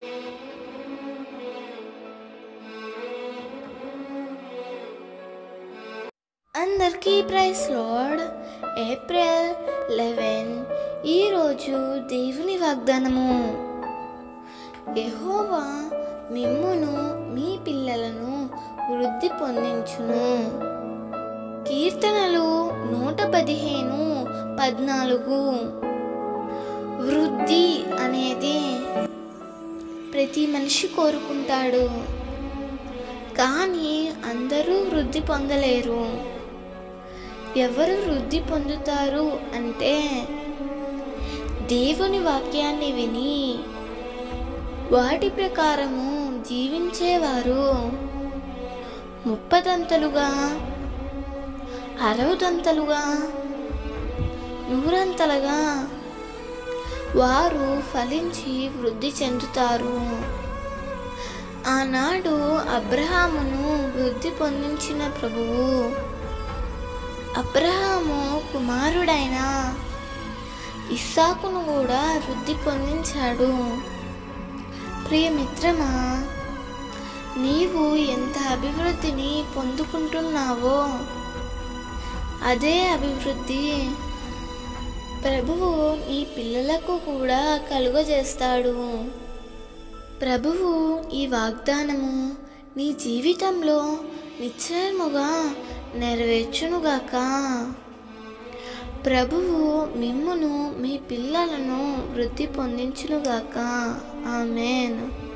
అందరికీ praise lord April eleven ఈరోజు దేవుని వాగ్దానము యెహోవా మిమ్మును మీ పిల్లలను వృద్ధి పొందించును కీర్తనలు నూట పదిహేను పద్నాలుగు వృద్ధి అనేది ప్రతి మనిషి కోరుకుంటాడు కానీ అందరూ వృద్ధి పొందలేరు ఎవరు వృద్ధి పొందుతారు అంటే దేవుని వాక్యాన్ని విని వాటి ప్రకారము జీవించేవారు ముప్పదంతలుగా అరవదంతలుగా నూరంతలుగా వారు ఫలించి వృద్ధి చెందుతారు ఆనాడు అబ్రహామును వృద్ధి పొందించిన ప్రభువు అబ్రహాము కుమారుడైన ఇస్సాకును కూడా వృద్ధి పొందించాడు ప్రియమిత్రమా నీవు ఎంత అభివృద్ధిని పొందుకుంటున్నావో అదే అభివృద్ధి ప్రభువు నీ పిల్లలకు కూడా కలుగజేస్తాడు ప్రభువు ఈ వాగ్దానము నీ జీవితంలో నిశ్చయముగా నెరవేర్చునుగాక ప్రభువు మిమ్మును మీ పిల్లలను వృద్ధి పొందించునుగాక ఆమెన్